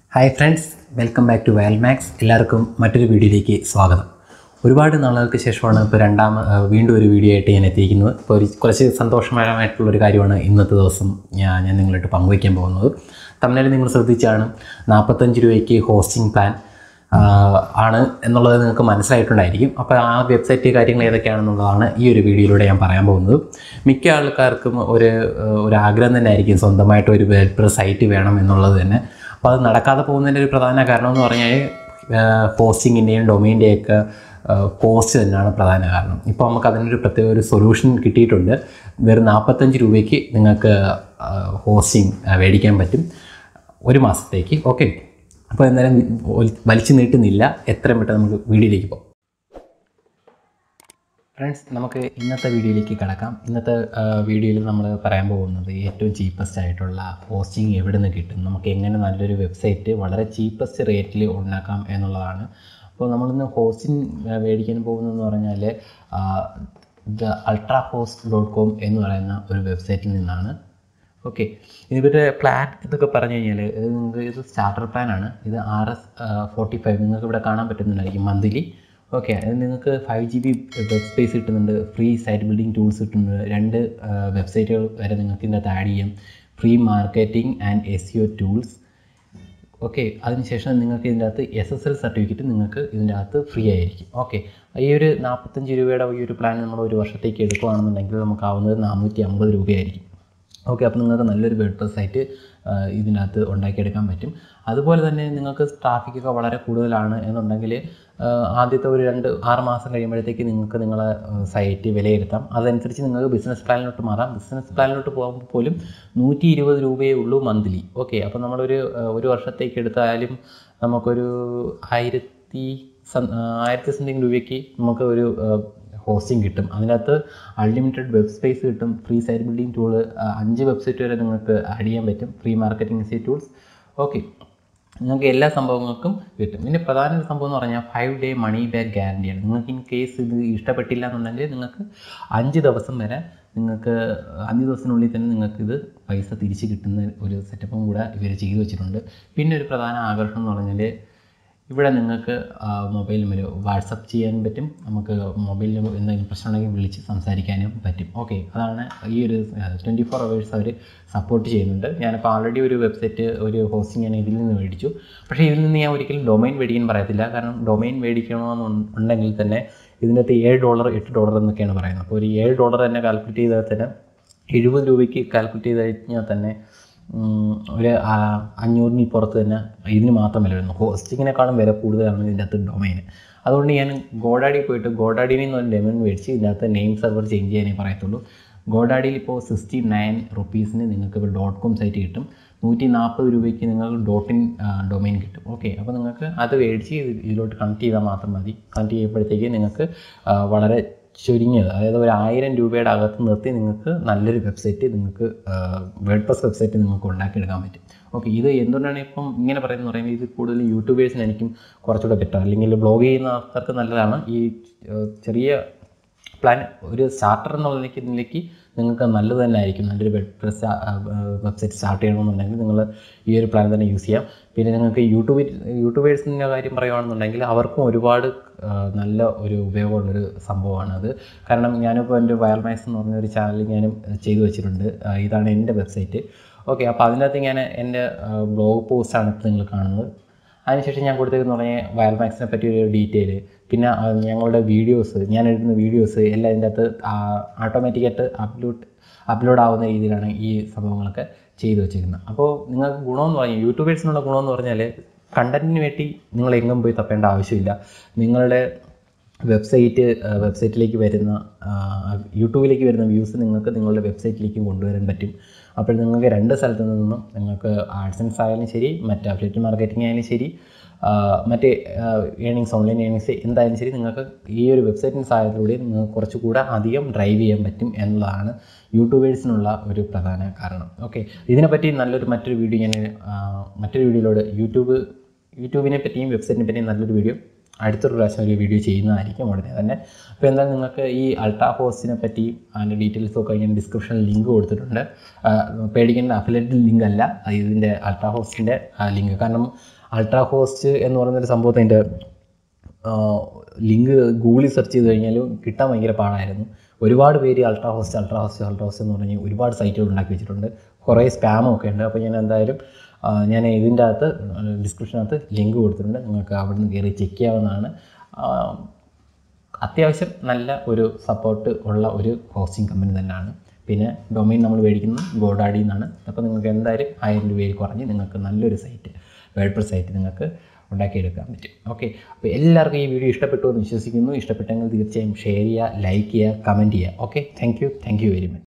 hi friends welcome back to Vayal Max എല്ലാവർക്കും മറ്റൊരു വീഡിയോയിലേക്ക് സ്വാഗതം ഒരുപാട് നാളുകൾക്ക് ശേഷമാണ് ഇപ്പോൾ രണ്ടാം ആ, വീണ്ടും ഒരു വീഡിയോ ആയിട്ട് ഞാൻ എത്തിയിരിക്കുന്നത് ഇപ്പോൾ ഒരു കുറച്ച് സന്തോഷകരമായിട്ടുള്ളൊരു കാര്യമാണ് ഇന്നത്തെ ദിവസം ഞാൻ ഞാൻ നിങ്ങളായിട്ട് പങ്കുവയ്ക്കാൻ പോകുന്നത് തമിഴിൽ നിങ്ങൾ ശ്രദ്ധിച്ചാണ് നാൽപ്പത്തഞ്ച് രൂപയ്ക്ക് ഹോസ്റ്റിംഗ് പ്ലാൻ ആ, ആണ് എന്നുള്ളത് നിങ്ങൾക്ക് മനസ്സിലായിട്ടുണ്ടായിരിക്കും അപ്പോൾ ആ വെബ്സൈറ്റ് കാര്യങ്ങൾ ഏതൊക്കെയാണെന്നുള്ളതാണ് ഈ ഒരു വീഡിയോയിലൂടെ ഞാൻ പറയാൻ പോകുന്നത് മിക്ക ആൾക്കാർക്കും ഒരു ഒരു ആഗ്രഹം തന്നെ ആയിരിക്കും സ്വന്തമായിട്ട് ഒരു വെബ് സൈറ്റ് വേണം എന്നുള്ളത് തന്നെ അപ്പോൾ അത് നടക്കാതെ പോകുന്നതിൻ്റെ ഒരു പ്രധാന കാരണം എന്ന് പറഞ്ഞാൽ പോസ്റ്റിങ്ങിൻ്റെയും ഡൊമൈൻ്റെയൊക്കെ കോസ്റ്റ് തന്നെയാണ് പ്രധാന കാരണം ഇപ്പോൾ നമുക്ക് അതിനൊരു പ്രത്യേക ഒരു സൊല്യൂഷൻ കിട്ടിയിട്ടുണ്ട് വെറും നാൽപ്പത്തഞ്ച് രൂപയ്ക്ക് നിങ്ങൾക്ക് ഹോസ്റ്റിംഗ് മേടിക്കാൻ പറ്റും ഒരു മാസത്തേക്ക് ഓക്കെ അപ്പോൾ എന്തായാലും വലി- വലിച്ചു നീട്ടുന്നില്ല എത്രയും പെട്ടെന്ന് നമുക്ക് വീഡിയോയിലേക്ക് പോകാം ഫ്രണ്ട്സ് നമുക്ക് ഇന്നത്തെ വീഡിയോയിലേക്ക് കിടക്കാം ഇന്നത്തെ വീഡിയോയിൽ നമ്മൾ പറയാൻ പോകുന്നത് ഏറ്റവും ചീപ്പസ്റ്റ് ആയിട്ടുള്ള ഹോസ്റ്റിംഗ് എവിടെ നിന്ന് കിട്ടും നമുക്ക് എങ്ങനെ നല്ലൊരു വെബ്സൈറ്റ് വളരെ ചീപ്പസ്റ്റ് റേറ്റിൽ ഉണ്ടാക്കാം എന്നുള്ളതാണ് അപ്പോൾ നമ്മളിന്ന് ഹോസ്റ്റിംഗ് മേടിക്കാൻ പോകുന്നതെന്ന് പറഞ്ഞാൽ the Ultra Host dot com എന്ന് പറയുന്ന ഒരു വെബ്സൈറ്റിൽ നിന്നാണ് ഓക്കെ ഇവരുടെ പ്ലാൻ എന്നൊക്കെ പറഞ്ഞു കഴിഞ്ഞാൽ ഇത് നിങ്ങൾക്ക് ഇത് സ്റ്റാർട്ടർ പ്ലാനാണ് ഇത് ആർ എസ് ഫോർട്ടി ഫൈവ് നിങ്ങൾക്ക് ഇവിടെ കാണാൻ പറ്റുന്നുണ്ടായിരിക്കും മന്ത്ലി ഓക്കെ അത് നിങ്ങൾക്ക് five G B web space കിട്ടുന്നുണ്ട് ഫ്രീ സൈറ്റ് ബിൽഡിംഗ് ടൂൾസ് കിട്ടുന്നുണ്ട് രണ്ട് വെബ്സൈറ്റുകൾ വരെ നിങ്ങൾക്ക് ഇതിനകത്ത് ആഡ് ചെയ്യാം free marketing and S U tools okay അതിനുശേഷം നിങ്ങൾക്ക് ഇതിൻ്റെ അകത്ത് എസ് എസ് എൽ സർട്ടിഫിക്കറ്റ് നിങ്ങൾക്ക് ഇതിൻ്റെ അകത്ത് ഫ്രീ ആയിരിക്കും ഓക്കെ ഈ ഒരു നാൽപ്പത്തഞ്ച് രൂപയുടെ ഈ ഒരു പ്ലാൻ നമ്മൾ ഒരു വർഷത്തേക്ക് എടുക്കുകയാണെന്നുണ്ടെങ്കിൽ നമുക്കാവുന്നത് നാനൂറ്റി അമ്പത് രൂപയായിരിക്കും ഓക്കെ അപ്പോൾ നിങ്ങൾക്ക് നല്ലൊരു വേർഡ് സൈറ്റ് ഇതിനകത്ത് ഉണ്ടാക്കിയെടുക്കാൻ പറ്റും അതുപോലെ തന്നെ നിങ്ങൾക്ക് ട്രാഫിക്കൊക്കെ വളരെ കൂടുതലാണ് എന്നുണ്ടെങ്കിൽ ആ, ആദ്യത്തെ ഒരു രണ്ട് ആറ് മാസം കഴിയുമ്പോഴത്തേക്ക് നിങ്ങൾക്ക് നിങ്ങളെ സൈറ്റ് വിലയിരുത്താം അതനുസരിച്ച് നിങ്ങൾക്ക് ബിസിനസ് പ്ലാനിലോട്ട് മാറാം ബിസിനസ് പ്ലാനിലോട്ട് പോകുമ്പോൾ പോലും നൂറ്റി ഇരുപത് രൂപയേ ഉള്ളൂ മന്ത്ലി ഓക്കെ അപ്പോൾ നമ്മളൊരു ആ, ഒരു വർഷത്തേക്ക് എടുത്താലും നമുക്കൊരു ആയിരത്തി സം- ആ, ആയിരത്തി സംതിങ് രൂപയ്ക്ക് നമുക്ക് ഒരു ഹോസ്റ്റിംഗ് കിട്ടും അതിനകത്ത് അൺലിമിറ്റഡ് വെബ് സ്പേസ് കിട്ടും ഫ്രീ സൈറ്റ് ബിൽഡിംഗ് ടൂള് അഞ്ച് വെബ്സൈറ്റ് വരെ നിങ്ങൾക്ക് ആഡ് ചെയ്യാൻ പറ്റും ഫ്രീ മാർക്കറ്റിംഗ് ടൂൾസ് ഓക്കെ നിങ്ങൾക്ക് എല്ലാ സംഭവങ്ങൾക്കും കിട്ടും പിന്നെ പ്രധാന ഒരു സംഭവം എന്ന് പറഞ്ഞാൽ ഫൈവ് ഡേ മണി ബാക്ക് ഗ്യാരണ്ടിയാണ് നിങ്ങൾക്ക് ഇൻ കേസ് ഇത് ഇഷ്ടപ്പെട്ടില്ല എന്നുണ്ടെങ്കിൽ നിങ്ങൾക്ക് അഞ്ച് ദിവസം വരെ നിങ്ങൾക്ക് അഞ്ച് ദിവസത്തിനുള്ളിൽ തന്നെ നിങ്ങൾക്ക് ഇത് പൈസ തിരിച്ച് കിട്ടുന്ന ഒരു സെറ്റപ്പും കൂടെ ഇവർ ചെയ്തു വെച്ചിട്ടുണ്ട് പിന്നെ ഒരു പ്രധാന ആകർഷണം എന്ന് പറഞ്ഞാൽ ഇവിടെ നിങ്ങൾക്ക് മൊബൈലിൽ ഒരു വാട്സപ്പ് ചെയ്യാൻ പറ്റും നമുക്ക് മൊബൈലിൽ എന്തെങ്കിലും പ്രശ്നം ഉണ്ടെങ്കിൽ വിളിച്ച് സംസാരിക്കാനും പറ്റും ഓക്കെ അതാണ് ഈ ഒരു ട്വൻറ്റി ഫോർ അവേഴ്സ് അവർ സപ്പോർട്ട് ചെയ്യുന്നുണ്ട് ഞാനിപ്പോൾ ആൾറെഡി ഒരു വെബ്സൈറ്റ് ഒരു ഹോസ്റ്റിംഗ് ഞാൻ ഇതിൽ നിന്ന് മേടിച്ചു പക്ഷേ ഇതിൽ നിന്ന് ഞാൻ ഒരിക്കലും ഡൊമൈൻ മേടിക്കാൻ പറയത്തില്ല കാരണം ഡൊമൈൻ മേടിക്കണമെന്നുണ്ടെങ്കിൽ തന്നെ ഇതിനകത്ത് ഏഴ് ഡോളർ എട്ട് ഡോളർ എന്നൊക്കെയാണ് പറയുന്നത് അപ്പോൾ ഒരു ഏഴ് ഡോളർ തന്നെ കാൽക്കുലേറ്റ് ചെയ്താൽ തന്നെ എഴുപത് രൂപയ്ക്ക് കാൽക്കുലേറ്റ് ചെയ്ത് കഴിഞ്ഞാൽ തന്നെ ഉം, ഒരു ആ, അഞ്ഞൂറിന് പുറത്ത് തന്നെ ഇതിന് മാത്രം വില വരുന്നു ഹോസ്റ്റിങ്ങിനെക്കാളും വില കൂടുതലാണ് ഇതിൻ്റെ അകത്ത് ഡൊമൈന് അതുകൊണ്ട് ഞാൻ ഗോഡാഡി പോയിട്ട് ഗോഡാഡിയിൽ നിന്ന് ഒരു ഡൊമൈൻ മേടിച്ച് ഇതിൻ്റെ അകത്ത് നെയിം സെർവർ ചേഞ്ച് ചെയ്യാനേ പറയത്തുള്ളൂ ഗോഡാഡിയിൽ ഇപ്പോൾ സിക്സ്റ്റി നയൻ റുപ്പീസിന് നിങ്ങൾക്ക് ഇപ്പോൾ ഡോട്ട് കോം സൈറ്റ് കിട്ടും നൂറ്റി നാൽപ്പത് രൂപയ്ക്ക് നിങ്ങൾക്ക് ഡോട്ട് ഇൻ ഡൊമൈൻ കിട്ടും ഓക്കെ അപ്പോൾ നിങ്ങൾക്ക് അത് മേടിച്ച് ഇത് ഇതിലോട്ട് കണക്ട് ചെയ്താൽ മാത്രം മതി കണക്ട് ചെയ്യുമ്പോഴത്തേക്ക് നിങ്ങൾക്ക് ആ, വളരെ ചുരുങ്ങിയത് അതായത് ഒരു ആയിരം രൂപയുടെ അകത്ത് നിർത്തി നിങ്ങൾക്ക് നല്ലൊരു വെബ്സൈറ്റ് നിങ്ങൾക്ക് വേർഡ് പ്ലസ് വെബ്സൈറ്റ് നിങ്ങൾക്ക് ഉണ്ടാക്കിയെടുക്കാൻ പറ്റും ഓക്കെ ഇത് എന്തുകൊണ്ടാണ് ഇപ്പം ഇങ്ങനെ പറയുന്നത് പറയുമ്പോൾ ഇത് കൂടുതൽ യൂട്യൂബേഴ്സിന് എനിക്കും കുറച്ചുകൂടെ ബെറ്റർ അല്ലെങ്കിൽ ബ്ലോഗ് ചെയ്യുന്ന ആൾക്കാർക്ക് നല്ലതാണ് ഈ ഏഹ്, ചെറിയ പ്ലാൻ ഒരു സ്റ്റാർട്ടർ എന്നുള്ള നിലയ്ക്ക് ഇതിലേക്ക് നിങ്ങൾക്ക് നല്ലത് തന്നെ ആയിരിക്കും നല്ലൊരു വെബ് പ്രസ് വെബ്സൈറ്റ് സ്റ്റാർട്ട് ചെയ്യണമെന്നുണ്ടെങ്കിൽ നിങ്ങൾ ഈ ഒരു പ്ലാൻ തന്നെ യൂസ് ചെയ്യാം പിന്നെ നിങ്ങൾക്ക് യൂട്യൂബ് യൂട്യൂബേഴ്സിൻ്റെ കാര്യം പറയുകയാണെന്നുണ്ടെങ്കിൽ അവർക്കും ഒരുപാട് ആ, നല്ല ഒരു ഉപയോഗമുള്ളൊരു സംഭവമാണ് അത് കാരണം ഞാനിപ്പോൾ എൻ്റെ വയൽ മാക്സ് എന്ന് പറഞ്ഞ ഒരു ചാനൽ ഞാനും ചെയ്തു വെച്ചിട്ടുണ്ട് ആ, ഇതാണ് എൻ്റെ വെബ്സൈറ്റ് ഓക്കെ അപ്പോൾ അതിനകത്ത് ഞാൻ എൻ്റെ ബ്ലോഗ് പോസ്റ്റാണ് ഇപ്പോൾ നിങ്ങൾ കാണുന്നത് അതിനുശേഷം ഞാൻ കൊടുത്തേക്കെന്ന് പറഞ്ഞാൽ വയൽ മാക്സിനെ പറ്റി ഒരു ഡീറ്റെയിൽ പിന്നെ ആ, ഞങ്ങളുടെ വീഡിയോസ് ഞാൻ എഴുതുന്ന വീഡിയോസ് എല്ലാം ഇതിൻ്റെ അകത്ത് ഓട്ടോമാറ്റിക്കായിട്ട് അപ്ലോഡ് അപ്ലോഡ് ആവുന്ന രീതിയിലാണ് ഈ സംഭവങ്ങളൊക്കെ ചെയ്തു വെച്ചിരിക്കുന്നത് അപ്പോൾ നിങ്ങൾക്ക് ഗുണമെന്ന് പറഞ്ഞാൽ യൂട്യൂബേഴ്സിനുള്ള ഗുണമെന്ന് പറഞ്ഞാൽ കണ്ടൻറ്റിന് വേണ്ടി നിങ്ങൾ എങ്ങും പോയി തപ്പേണ്ട ആവശ്യമില്ല നിങ്ങളുടെ വെബ്സൈറ്റ് വെബ്സൈറ്റിലേക്ക് വരുന്ന ആ, യൂട്യൂബിലേക്ക് വരുന്ന വ്യൂസ് നിങ്ങൾക്ക് നിങ്ങളുടെ വെബ്സൈറ്റിലേക്ക് കൊണ്ടുവരാൻ പറ്റും അപ്പോൾ നിങ്ങൾക്ക് രണ്ട് സ്ഥലത്തു നിന്നും നിങ്ങൾക്ക് ആഡ്സൻസ് ആയാലും ശരി മറ്റ് അഫിലേറ്റ് മാർക്കറ്റിംഗ് ആയാലും ശരി ആ, മറ്റ് ഏണിങ്സ് ഓൺലൈൻ ഏണിങ്സ് എന്തായാലും ശരി നിങ്ങൾക്ക് ഈ ഒരു വെബ്സൈറ്റിൻ്റെ സഹായത്തിലൂടെ നിങ്ങൾക്ക് കുറച്ചുകൂടെ അധികം ഡ്രൈവ് ചെയ്യാൻ പറ്റും എന്നുള്ളതാണ് യൂട്യൂബേഴ്സിനുള്ള ഒരു പ്രധാന കാരണം ഓക്കെ ഇതിനെപ്പറ്റി നല്ലൊരു മറ്റൊരു വീഡിയോ ഞാൻ ആ, മറ്റൊരു വീഡിയോയിലൂടെ യൂട്യൂബ് യൂട്യൂബിനെ പറ്റിയും വെബ്സൈറ്റിനെ പറ്റിയും നല്ലൊരു വീഡിയോ അടുത്തൊരു പ്രാവശ്യം ഒരു വീഡിയോ ചെയ്യുന്നതായിരിക്കും ഉടനെ തന്നെ അപ്പോൾ എന്തായാലും നിങ്ങൾക്ക് ഈ അൾട്രാ ഹോസ്റ്റിനെ പറ്റി അതിൻ്റെ ഡീറ്റെയിൽസ് ഒക്കെ ഞാൻ ഡിസ്ക്രിപ്ഷനിൽ ലിങ്ക് കൊടുത്തിട്ടുണ്ട് ആ, പേടിക്കേണ്ട അഫിലേറ്റഡ് ലിങ്ക് അല്ല അത് ഇതിൻ്റെ അൾട്രാ ഹോസ്റ്റിൻ്റെ ലിങ്ക് കാരണം അൾട്രാ ഹോസ്റ്റ് എന്ന് പറയുന്നൊരു സംഭവത്തിൻ്റെ ലിങ്ക് ഗൂഗിളിൽ സെർച്ച് ചെയ്ത് കഴിഞ്ഞാലും കിട്ടാൻ ഭയങ്കര പാടായിരുന്നു ഒരുപാട് പേര് Ultra Host Ultra Host Ultra Host എന്ന് പറഞ്ഞ് ഒരുപാട് സൈറ്റുകൾ ഉണ്ടാക്കി വെച്ചിട്ടുണ്ട് കുറേ സ്പാമും ഒക്കെ ഉണ്ട് അപ്പോൾ ഞാൻ എന്തായാലും ആ, ഞാൻ ഇതിൻ്റെ അകത്ത് ഡിസ്ക്രിപ്ഷനകത്ത് ലിങ്ക് കൊടുത്തിട്ടുണ്ട് നിങ്ങൾക്ക് അവിടെ നിന്ന് കയറി ചെക്ക് ചെയ്യാവുന്നതാണ് ആ, അത്യാവശ്യം നല്ല ഒരു സപ്പോർട്ട് ഉള്ള ഒരു ഹോസ്റ്റിംഗ് കമ്പനി തന്നെയാണ് പിന്നെ ഡൊമൈൻ നമ്മൾ മേടിക്കുന്നത് ഗോഡാഡി എന്നാണ് അപ്പോൾ നിങ്ങൾക്ക് എന്തായാലും ആയിരം രൂപയിൽ കുറഞ്ഞ് നിങ്ങൾക്ക് നല്ലൊരു സൈറ്റ് വേൾഡ് സൈറ്റ് നിങ്ങൾക്ക് ഉണ്ടാക്കിയെടുക്കാൻ പറ്റും ഓക്കെ അപ്പോൾ എല്ലാവർക്കും ഈ വീഡിയോ ഇഷ്ടപ്പെട്ടു എന്ന് വിശ്വസിക്കുന്നു ഇഷ്ടപ്പെട്ടെങ്കിൽ തീർച്ചയായും ഷെയർ ചെയ്യുക ലൈക്ക് ചെയ്യുക കമൻറ്റ് ചെയ്യുക okay thank you thank you very much